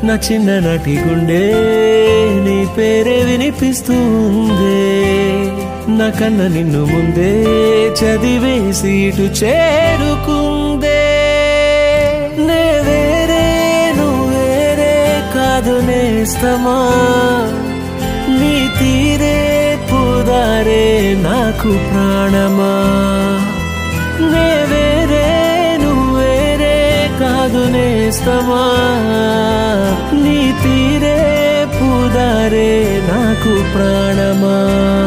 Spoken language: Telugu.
నా చిన్ననాటి గుండె నీ పేరే వినిపిస్తుంది నా కన్న నిన్ను ముందే చదివేసి ఇటు చేరుకుందే నే వేరే నువ్వు వేరే కాదు నేస్తమా నీ తీరే పుదారే నాకు ప్రాణమా నే వేరే నువ్వు వేరే కాదు నేస్తమా నీ తీరే పుదారే నాకు ప్రాణమా